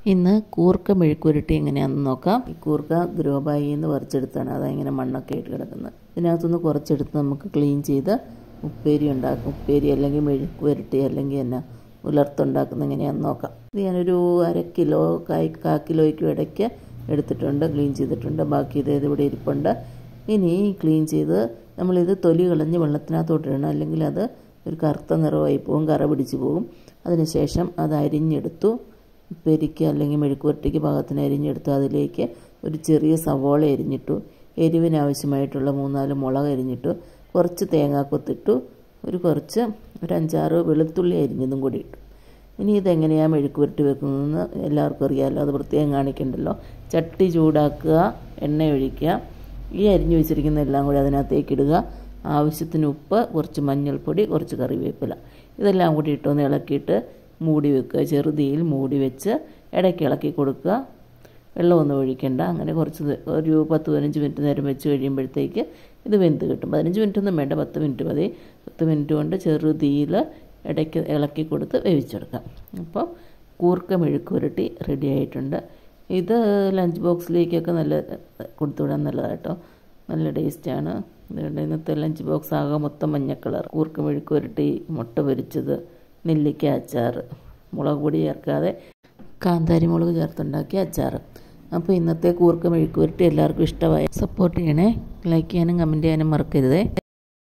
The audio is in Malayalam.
ഇന്ന് കൂർക്ക മെഴുക്കുരുട്ടി എങ്ങനെയാണെന്ന് നോക്കാം ഈ കൂർക്ക ഗ്രോ ബാഗിൽ നിന്ന് പറിച്ചെടുത്താണ് അതിങ്ങനെ മണ്ണൊക്കെ ആയിട്ട് കിടക്കുന്നത് ഇതിനകത്തുനിന്ന് കുറച്ചെടുത്ത് നമുക്ക് ക്ലീൻ ചെയ്ത് ഉപ്പേരി ഉണ്ടാക്കും ഉപ്പേരി അല്ലെങ്കിൽ മെഴുക്കുരുട്ടി അല്ലെങ്കിൽ എന്നാ ഉലർത്തുണ്ടാക്കുന്ന എങ്ങനെയാണെന്ന് നോക്കാം ഇത് ഞാനൊരു അര കിലോ കായ് കാ കിലോയ്ക്കും ഇടയ്ക്ക് എടുത്തിട്ടുണ്ട് ക്ലീൻ ചെയ്തിട്ടുണ്ട് ബാക്കി ഇത് ഇവിടെ ഇരിപ്പുണ്ട് ഇനി ക്ലീൻ ചെയ്ത് നമ്മളിത് തൊലി കളഞ്ഞ് വെള്ളത്തിനകത്തോട്ട് ഇടണം അല്ലെങ്കിൽ അത് ഒരു കറുത്ത നിറമായി പോകും കറ പിടിച്ച് പോകും അതിനുശേഷം അത് അരിഞ്ഞെടുത്തു ഉപ്പേരിക്ക് അല്ലെങ്കിൽ മെഴുക്കുവരട്ടിക്ക് പാകത്തിന് അരിഞ്ഞെടുത്തു അതിലേക്ക് ഒരു ചെറിയ സവോള അരിഞ്ഞിട്ടു എരിവിന് ആവശ്യമായിട്ടുള്ള മൂന്നാല് മുളക് അരിഞ്ഞിട്ടു കുറച്ച് തേങ്ങാക്കൊത്തിട്ടു ഒരു കുറച്ച് ഒരു അഞ്ചാറ് വെളുത്തുള്ളി അരിഞ്ഞതും കൂടി ഇട്ടു ഇനി ഇതെങ്ങനെയാണ് മെഴുക്ക് പുരട്ടി വെക്കുന്നതെന്ന് എല്ലാവർക്കും അറിയാമല്ലോ അത് പ്രത്യേകം കാണിക്കണ്ടല്ലോ ചട്ടി ചൂടാക്കുക എണ്ണ ഒഴിക്കുക ഈ അരിഞ്ഞു വെച്ചിരിക്കുന്ന എല്ലാം കൂടി അതിനകത്തേക്ക് ഇടുക ആവശ്യത്തിന് ഉപ്പ് കുറച്ച് മഞ്ഞൾപ്പൊടി കുറച്ച് കറിവേപ്പില ഇതെല്ലാം കൂടി ഇട്ടൊന്ന് ഇളക്കിയിട്ട് മൂടി വെക്കുക ചെറുതീയിൽ മൂടി വെച്ച് ഇടയ്ക്ക് ഇളക്കി കൊടുക്കുക വെള്ളമൊന്നും ഒഴിക്കണ്ട അങ്ങനെ കുറച്ച് ഒരു പത്ത് പതിനഞ്ച് മിനിറ്റ് നേരം വെച്ച് കഴിയുമ്പോഴത്തേക്ക് ഇത് വെന്ത് കിട്ടും പതിനഞ്ച് മിനിറ്റ് ഒന്നും വേണ്ട പത്ത് മിനിറ്റ് മതി പത്ത് മിനിറ്റ് കൊണ്ട് ചെറുതീയിൽ ഇടയ്ക്ക് ഇളക്കി കൊടുത്ത് വേവിച്ചെടുക്കാം അപ്പോൾ കൂർക്ക മെഴുക്ക് പുരട്ടി റെഡി ആയിട്ടുണ്ട് ഇത് ലഞ്ച് ബോക്സിലേക്കൊക്കെ നല്ല കൊടുത്തുവിടാൻ നല്ലതാട്ടോ നല്ല ടേസ്റ്റാണ് അതുകൊണ്ട് ഇന്നത്തെ ലഞ്ച് ബോക്സ് ആകെ മൊത്തം മഞ്ഞ കളർ കൂർക്ക മെഴുക്ക് പുരട്ടി മുട്ട പൊരിച്ചത് നെല്ലിക്ക അച്ചാർ മുളക് പൊടി ചേർക്കാതെ കാന്താരി മുളക് ചേർത്തുണ്ടാക്കിയ അച്ചാർ അപ്പോൾ ഇന്നത്തെ കൂർക്ക മെഴുക്ക് പുരട്ടി എല്ലാവർക്കും ഇഷ്ടമായി സപ്പോർട്ട് ചെയ്യണേ ലൈക്ക് ചെയ്യാനും കമൻറ്റ് ചെയ്യാനും മറക്കരുതേ